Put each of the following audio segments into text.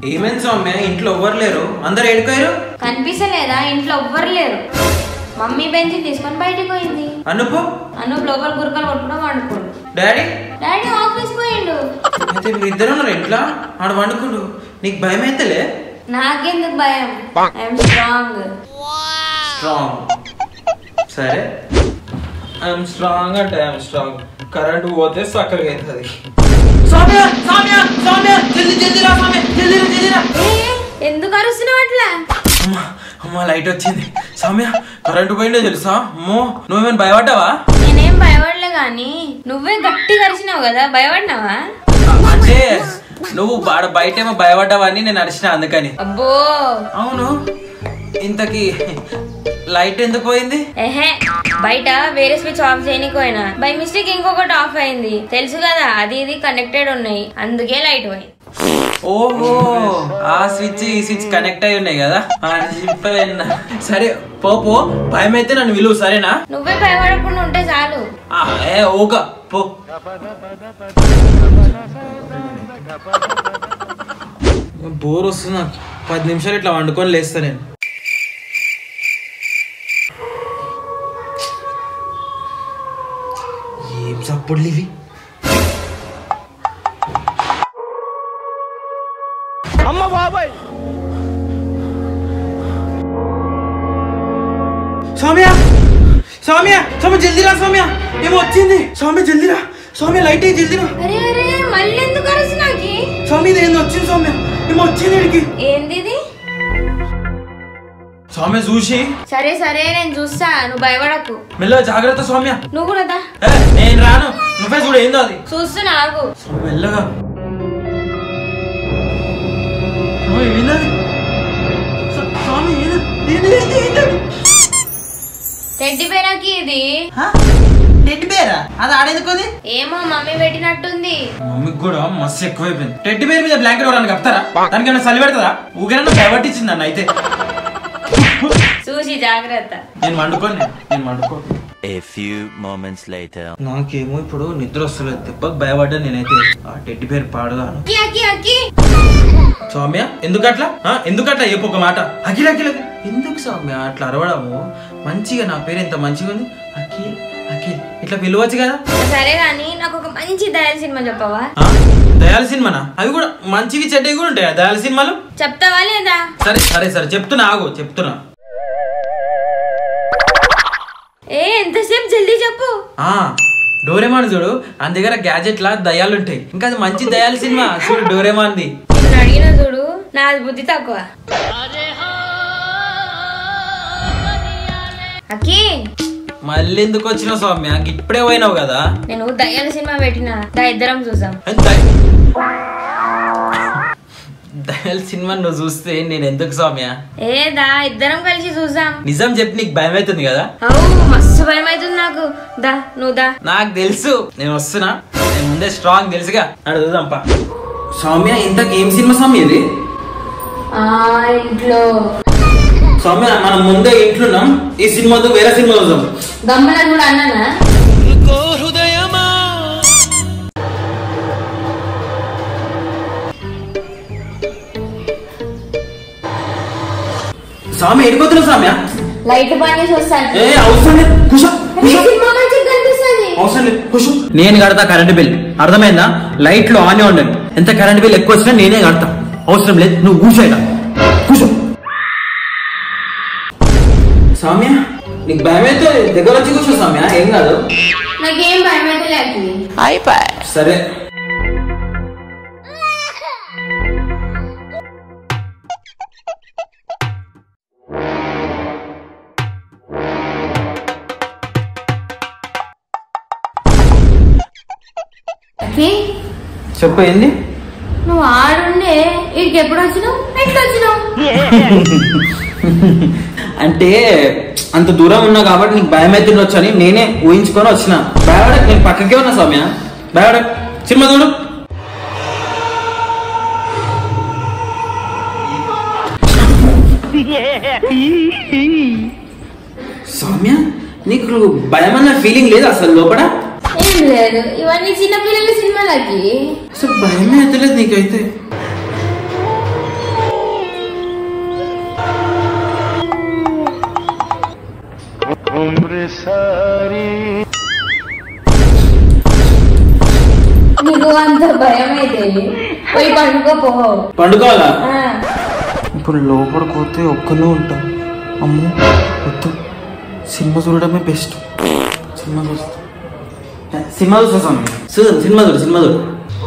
ఏమైంది సౌమ్య ఇంట్లో ఎవ్వరు లేరు అందరు ఏడుకోయారు కనిపిస్తలేదా ఇంట్లో ఎవ్వరు లేరు మమ్మీ బెంచ్ తీసుకొని బయటికి పోయింది అనుపు అను లోపల గురకలు కొట్టుకుంటూ వండుకోండు డాడీ డాడీ ఆఫీస్ పోయిండు అయితే మీరు ఇద్దరు ఉన్నారు ఇంట్లో ఆడ వండుకుండు నీకు భయం అయితేలే నాకెందుకు భయం ఐఎమ్ స్ట్రాంగ్ స్ట్రాంగ్ సరే ఐఎమ్ స్ట్రాంగ్ అంటే ఐఎమ్ స్ట్రాంగ్ కరెంట్ పోతే చక్కగా అవుతుంది సౌమ్య సౌమ్య సౌమ్య జల్దీ జల్దీ రా సౌమ్య జల్దీ రా జల్దీ రా ఎందుకు అరుస్తున్నావు అట్లా అమ్మా అమ్మా లైట్ వచ్చింది సౌమ్య కరెంటు పోయిందో తెలుసా అమ్మో నువ్వేమైనా భయపడ్డావా నేనేం భయపడలే గాని నువ్వే గట్టిగా అరిచినావు కదా భయపడినావా అంటే నువ్వు ఆడ బయటేమో భయపడ్డావని నేను అరిచిన అందుకని అబ్బో అవును ఇంతకీ లైట్ ఎందుకు పోయింది ఎహే బయట వేరే స్విచ్ ఆఫ్ చేయనీకి పోయినా బై మిస్టేక్ ఇంకొకటి ఆఫ్ అయింది తెలుసు కదా అది ఇది కనెక్టెడ్ ఉన్నాయి అందుకే లైట్ పోయింది ఓహో ఆ స్విచ్ ఈ స్విచ్ కనెక్ట్ అయి ఉన్నాయి కదా అని చెప్పాను సరే పో పో భయం అయితే నన్ను విలువ సరేనా నువ్వే భయపడకుండా ఉంటే చాలు ఆ, ఏ ఓక పో బోర్ వస్తుంది నాకు పది నిమిషాలు ఇట్లా వండుకొని లేస్తా నేను ఏం సప్పుడులు ఇవి సౌమ్య సౌమ్య సౌమ్య జల్దీ రా సౌమ్య ఏమో వచ్చింది సౌమ్య జల్దీ రా సౌమ్య లైట్ అయ్యి జల్దీ రా అరే అరే మళ్ళీ ఎందుకు అరిచినాకి సౌమ్య ఇది ఏందో వచ్చింది సౌమ్య ఏమో వచ్చింది ఇడికి ఏంది ఇది సౌమ్య చూసి సరే సరే నేను చూస్తా నువ్వు భయపడకు మెల్లగా జాగ్రత్త సౌమ్య నువ్వు కూడా దా. ఏ, నేను రాను నువ్వే చూడు ఏందో అది చూస్తున్నా ఆగు సౌమ్య మెల్లగా సౌమ్య ఏందది సౌ- సౌమ్య ఏంది ఏంది ఏంది ఏంది టెడ్డి పేరాకి ఇది టెడ్డి బేరా అది ఆడేందుకుంది ఏమో మమ్మీ పెట్టినట్టుంది మమ్మీకి కూడా మస్తు ఎక్కువైపోయింది టెడ్డి బేర్ మీద బ్లాంకెట్ కూడా కప్తారా దానికి ఏమైనా చలి పెడతారా ఊగనన్నా భయపట్టించింది నన్ను అయితే చూసి జాగ్రత్త నేను వండుకోను నేను. నేను వండుకోను A few moments later. నాకేమో ఇప్పుడు నిద్ర వస్తలేదు దెబ్బకి భయపడ్డా నేనైతే ఆ టెడ్డి పేరు పాడుగాను అక్కి అక్కి అక్కి సౌమ్య ఎందుకట్లా ఆ, ఎందుకట్లా చెప్పు ఒక మాట అఖిల్ అఖిల్ అఖిల్. ఎందుకు సౌమ్య అట్లా అరవడము మంచిగా నా పేరు ఎంత మంచిగా ఉంది అఖిల్ అఖిల్ ఇట్లా పిలవచ్చు కదా సరే గాని నాకు ఒక మంచి దయాల సినిమా చెప్పవా ఆ, దయాల సినిమానా అవి కూడా మంచివి చెడ్డవి కూడా ఉంటాయా దయాల సినిమాలు చెప్తావా లేదా సరే సరే సరే చెప్తున్నా ఆగు చెప్తున్నా ఏ ఎంతసేపు జల్దీ చెప్పు ఆ డోరేమాన్ చూడు అని దగ్గర గ్యాజెట్ లా దయాలు ఉంటాయి ఇంకా అది మంచి దయాల సినిమా చూడు డోరేమాన్ది నేను అడిగిన చూడు నాది బుద్ధి తక్కువ అక్కి మళ్ళీ ఎందుకు వచ్చినావు సౌమ్య ఇప్పుడే పోయినావు కదా నేను దయ్యాల సినిమా పెట్టిన దా ఇద్దరం చూసాం దయ- దయాల సినిమా నువ్వు చూస్తే నేను ఎందుకు సౌమ్య ఏ దా ఇద్దరం కలిసి చూసాం నిజం చెప్పి నీకు భయం అవుతుంది కదా అవు మస్తు భయం అవుతుంది నాకు దా నువ్వు దా నాకు తెలుసు నేను వస్తున్నా నేను ముందే స్ట్రాంగ్ తెలుసుగా అడుగుదాంపా సౌమ్య ఇంతకు ఏం సినిమా సౌమ్య ఇది ఆ ఇంట్లో సౌమ్య మనం ముందే ఇంట్లోన్నాం ఈ సినిమాతో వేరే సినిమా చూద్దాం గమ్మన కూడా అన్నానా సౌమ్య ఎడిపోతున్నావు సౌమ్య లైట్ బంద్ చేసి వస్తాను ఏ అవసరం లేదు కూర్చో అరే, సినిమా మంచిగా కనిపిస్తుంది అవసరం లేదు కూర్చో నేను కడతా కరెంట్ బిల్ అర్థమైందా లైట్లు ఆన్ ఉండండి ఎంత కరెంట్ బిల్ ఎక్కువ వచ్చినా నేనే కడతా అవసరం లేదు నువ్వు కూర్చో ఇక. కూర్చో సౌమ్య నీకు భయం అయితే దగ్గర వచ్చి కూర్చో సౌమ్య ఏం కాదు నాకేం భయం అయితే లేదు సరే అక్కి, చెప్పు ఏంది నువ్వు ఆడుండే ఇక్కడికి ఎప్పుడు వచ్చినావు ఎట్లా వచ్చినావు అంటే అంత దూరం ఉన్నా కాబట్టి నీకు భయం అయితే ఉండొచ్చు అని నేనే ఊహించుకొని వచ్చిన భయపడక నేను పక్కకే ఉన్నా సౌమ్య భయపడక సినిమా చూడు సౌమ్య నీకు భయం అన్న ఫీలింగ్ లేదు అసలు లోపల ఏం లేదు ఇవన్నీ చిన్నపిల్లల సినిమాలకి అసలు భయమే అవుతలేదు నీకైతే నీకు అంత భయం అయితే పోయి పండుకోపో పండుకోవాలా ఆ, ఇప్పుడు లోపలికి పోతే ఒక్కనే ఉంటాం అమ్మో వద్దు సినిమా చూడడమే బెస్ట్ సినిమా చూస్తా సినిమా చూస్తా స్వామి చూడు సినిమా చూడు సినిమా చూడు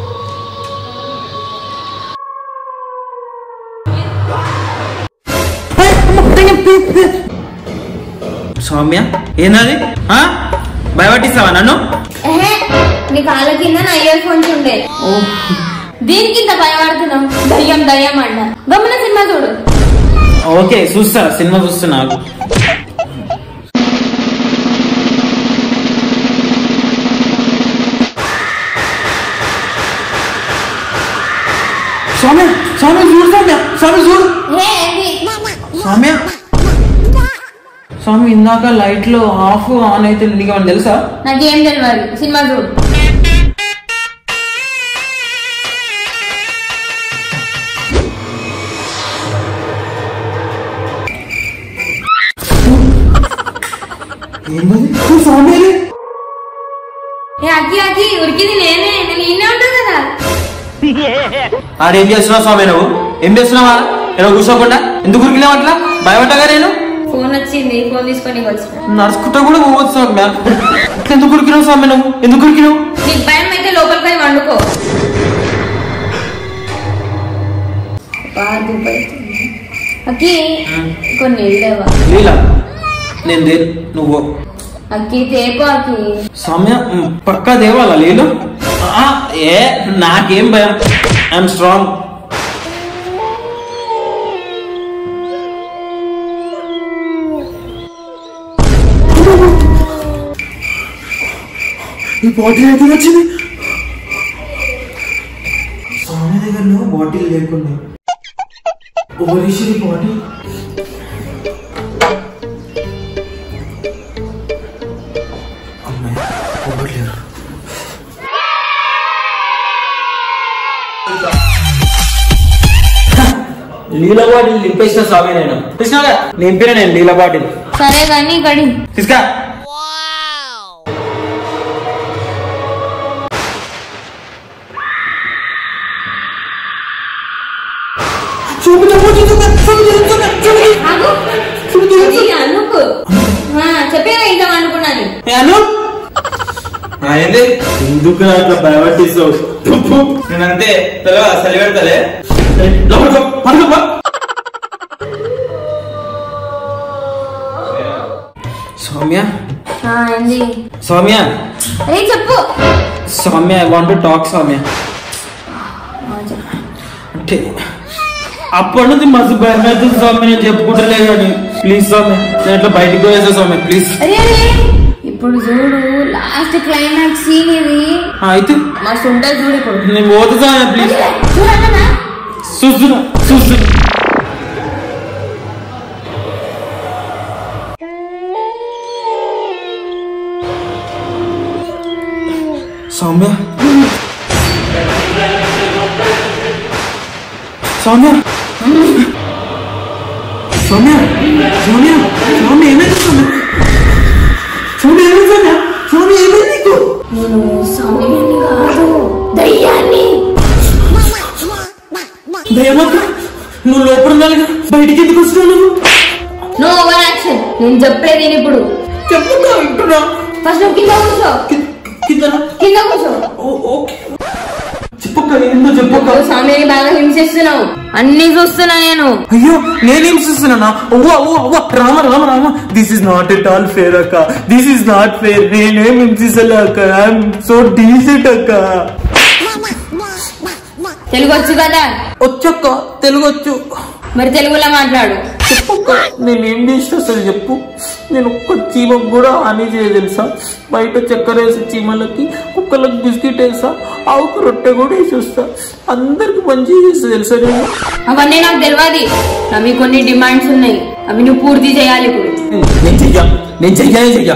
సౌమ్య ఏందది ఆ? భయపట్టిస్తావా నన్ను ఎహే, నీ కాళ్ళ కింద నా ఇయర్ ఫోన్స్ ఉండే దీనికి ఇంత భయపడుతున్నావు దయ్యం దయ్యం అన్న గమన సినిమా చూడు ఓకే చూస్తా సినిమా చూస్తా నాకు స్వామి స్వామి చూడు స్వామి స్వామి చూడు ఏ ఏంది? స్వామి స్వామి ఇందాక లైట్ లో ఆఫ్ ఆన్ అయితే నీకు ఏమన్నా తెలుసా నాకేం తెలియదు సినిమా చూడు ఏంటది స్వామి ఏ అక్కి అక్కి ఉరికింది నేనే నేను ఇన్నే ఉంటాను కదా ఆడేం చేస్తున్నావు స్వామి నువ్వు ఏం చేస్తున్నావా నేను కూర్చోకుండా ఎందుకు ఉరికినావు అట్లా భయపడ్డాగా నేను ఫోన్ వచ్చింది ఫోన్ తీసుకొని వచ్చిన నడుచుకుంటా కూడా పోవచ్చు స్వామి ఇట్లా ఎందుకు ఉరికినావు స్వామి నువ్వు ఎందుకు ఉరికినావు నీకు భయం అయితే లోపలికి పోయి వండుకో అక్కి కొన్ని వెళ్ళేవా లీలా నేను దే నువ్వు అక్కి తేకో అక్కి సౌమ్య మ్, పక్కా దేవాలా లీలు ఆ, ఏ నాకేం భయం ఐఎమ్ స్ట్రాంగ్ ఈ బాటిల్ అయితే వచ్చింది స్వామి దగ్గర బాటిల్ లేకుండా ఓరిషి బాటిల్ అమ్మాయి పోగొట్లేరు లీల బాటిల్ నింపేసిన స్వామి నేను కృష్ణగా నింపిన నేను లీల బాటిల్ సరే కానీ గడి తీసుకా ఆగు. ఇది అనుకు ఆ, చెప్పేవా ఇంకా అనుకున్నాను ఏంది ఎందుకు అట్లా భయపట్టిస్తావు నేనంతే తెలియదా చలి పెడతలే లోపలికో, పడుకోపో. సౌమ్య ఆ, ఏంది సౌమ్య ఏ చెప్పు Soumya I want talk Soumya ఆ, చెప్పు. అంటే అప్పటి నుంచి మస్తు భయం అవుతుంది స్వామి నేను చెప్పుకుంటలే కానీ ప్లీజ్ స్వామి నేను ఇట్లా బయటికి పోయేసా స్వామి ప్లీజ్ అరే అరే ఇప్పుడు చూడు లాస్ట్ క్లైమాక్స్ సీన్ ఇది అయితే మస్తు ఉంటుంది చూడు ఇప్పుడు నేను పోతా స్వామి ప్లీజ్ చూడన్నా చూస్తున్నా చూస్తున్నా సౌమ్య సౌమ్య సౌమ్య సౌమ్య సౌమ్య ఏమైంది సౌమ్య సౌమ్య ఏమైంది సౌమ్య సౌమ్య ఏమైంది నీకు నేను స్వామిని కాదు దయ్యాన్ని దేవత నువ్వు లోపల ఉండాలి కదా, బయటికి ఎందుకు వస్తున్నావు నువ్వు నో ఓవర్ యాక్షన్ నేను చెప్పలేదు నేను ఇప్పుడు చెప్పుకో వింటున్నా ఫస్ట్ నువ్వు కింద కూర్చో కి- కింద కింద కూర్చో ఓ- ఓకే చెప్పుక ఏందో చెప్పుక నువ్వు స్వామిని బాగా హింసిస్తున్నావు అన్ని చూస్తున్నా నేను అయ్యో నేనేం చూస్తున్నానా ఓ ఓ ఓ Rama Rama Rama this is not at all fair అక్క దిస్ ఇస్ నాట్ ఫేర్ నేనేం హింసిస్తలే అక్క ఐఎమ్ సో డీసెంట్ అక్క తెలుగు వచ్చు కదా వచ్చక్క తెలుగు వచ్చు మరి తెలుగులో మాట్లాడు చెప్పక్క నేనేం చేసిన అసలు చెప్పు నేను ఒక్క చీమకు కూడా హాని చేయ తెలుసా బయట చక్కెర వేసి చీమలకి కుక్కలకు బిస్కెట్ వేసా ఆవుకు రొట్టె కూడా వేసి వస్తా అందరికి మంచి చేస్తా తెలుసా నేను అవన్నీ నాకు తెలియదు అవి కొన్ని డిమాండ్స్ ఉన్నాయి అవి నువ్వు పూర్తి చేయాలి ఇప్పుడు నేను చెయ్యా నేను చెయ్యానే చెయ్యా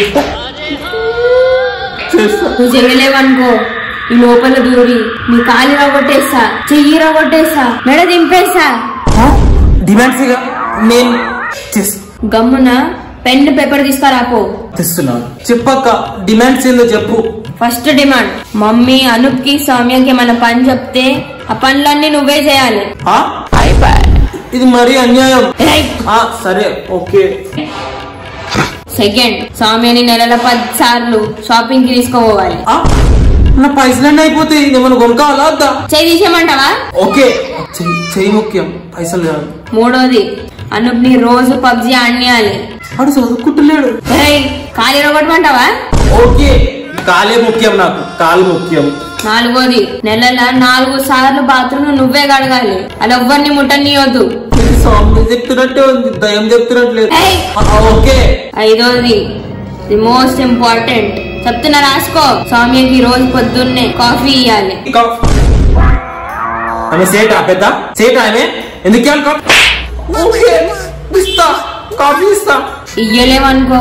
చేస్తా నువ్వు చేయలేవనుకో ఈ లోపల దూరి నీ కాలు రాగొట్టేస్తా చెయ్యి రాగొట్టేస్తా మెడ దింపేస్తా డిమాండ్స్ నేను చేస్తా గమ్మున పెన్ పేపర్ తీసుకురాపో తెస్తున్నాను చెప్పక్క డిమాండ్స్ ఏందో చెప్పు ఫస్ట్ డిమాండ్ మమ్మీ అనూప్ కి సౌమ్యకి ఏమైనా పని చెప్తే ఆ పనులన్నీ నువ్వే చేయాలి ఆ? ఇది మరీ అన్యాయం రైట్ ఆ, సరే ఓకే సెకండ్ సౌమ్యని నెలల పది సార్లు షాపింగ్ కి తీసుకోవాలి ఆ? నా పైసలన్నీ అయిపోతాయి ఏమైనా కొనుక్కోవాలా వద్దా చేయి తీసేయమంటావా ఓకే చెయ్యి చెయ్యి ముఖ్యం పైసలు కాదు మూడోది అనూప్ ని రోజు పబ్జి ఆడియాలి వాడు చదువుకుంటున్నాడు ఖాళీ రొగొట్టమంటావా ఓకే కాలే ముఖ్యం నాకు కాలు ముఖ్యం నాలుగోది నెలల నాలుగు సార్లు బాత్రూమ్ నువ్వే కడగాలి అలా ఎవ్వరిని ముట్టనియొద్దు ఇది స్వామి చెప్తున్నట్టే ఉంది దయం చెప్తున్నట్లేదు ఏయ్! ఓకే ఐదోది ది మోస్ట్ ఇంపార్టెంట్ చెప్తున్నా రాసుకో సౌమ్యకి రోజు పొద్దున్నే కాఫీ ఇవ్వాలి ఇంకా ఆమె సేట పెద్ద సేట ఆమె ఎందుకు ఇవ్వాలి కాఫీ? ఓకే ఇస్తా కాఫీ ఇస్తా ఇయ్యలేవనుకో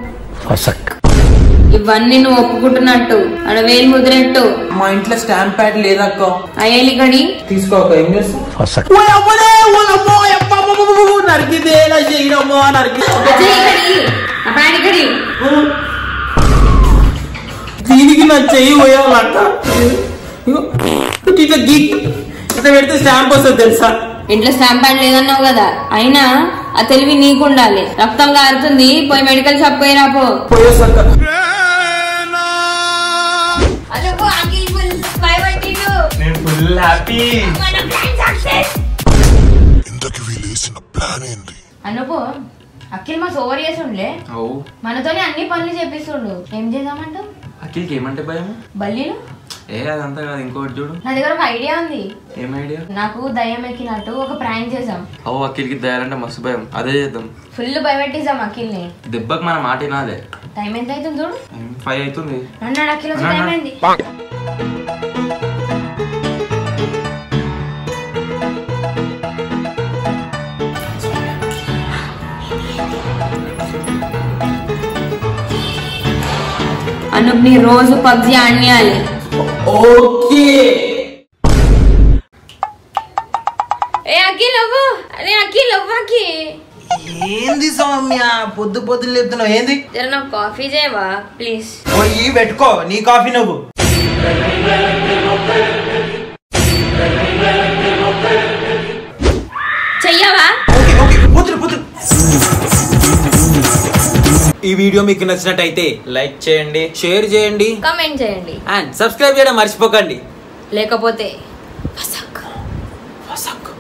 ఇవన్నీ నువ్వు ఒప్పుకుంటున్నట్టు అక్కడ వేలు ముద్రెట్టు మా ఇంట్లో స్టాంప్ ప్యాడ్ లేదక్క అయ్యేలి గడి తీసుకోక ఏం చేస్తావు ఓయ్ అమ్మనే, ఓయ్ అమ్మో, అబ్బ, అబ్బ, అబ్బ, అబ్బ, అబ్బ, నరికిందే నా చేయడమ్మో నరికి అజయ్ గడి అప్పుడు గడి దీనికి నా చెయ్యి పోయాలక్క ఇగో, ఇట్లా గీక్ ఇట్లా పెడితే స్టాంప్ వస్తుంది తెలుసా ఇంట్లో స్టాంప్ ప్యాడ్ లేదన్నావు కదా అయినా ఆ తెలివి నీకుండాలి రక్తం కారుతుంది పోయి మెడికల్ షాప్ పోయి రాపో పోయేసక్క నేను ఫుల్ హ్యాపీ ఇంతకి వీలేసిన ప్లాన్ ఏంటి అనుపు అఖిల్ మా ఓవర్ చేసి ఉండే అవు మనతోనే అన్ని పనులు చేపిస్తుండు ఏం చేద్దామంటావు అఖిల్కి ఏమంటే భయం బల్లీలు ఏ అదంతా కాదు ఇంకోటి చూడు నా దగ్గర ఒక ఐడియా ఉంది ఏం ఐడియా నాకు దయ్యం ఎక్కినట్టు ఒక ప్రాంక్ చేద్దాం అవు అఖిల్కి దయాలంటే మస్తు భయం అదే చేద్దాం ఫుల్ భయపెట్టిద్దాం అఖిల్ని దెబ్బకి మన మాట వినాలే టైం ఎంత అవుతుంది చూడు ఫైవ్ అవుతుంది అన్నాడు అఖిల్ వచ్చి టైం అయింది అనుప్ని రోజు పబ్జి ఆడియాలి ఓకే ఏ అఖిల్ అవ్వు అరే అఖిల్ అవ్వకి ఏంది సౌమ్య పొద్దు పొద్దు లేపుతున్నావు ఏంది జర నాకు కాఫీ చేయవా ప్లీజ్ పోయి పెట్టుకో నీ కాఫీ నువ్వు చెయ్యవా ఓకే ఓకే పోతురు పోతురు ఈ వీడియో మీకు నచ్చినట్టయితే లైక్ చేయండి షేర్ చేయండి కామెంట్ చేయండి అండ్ సబ్స్క్రైబ్ చేయడం మర్చిపోకండి లేకపోతే వసక్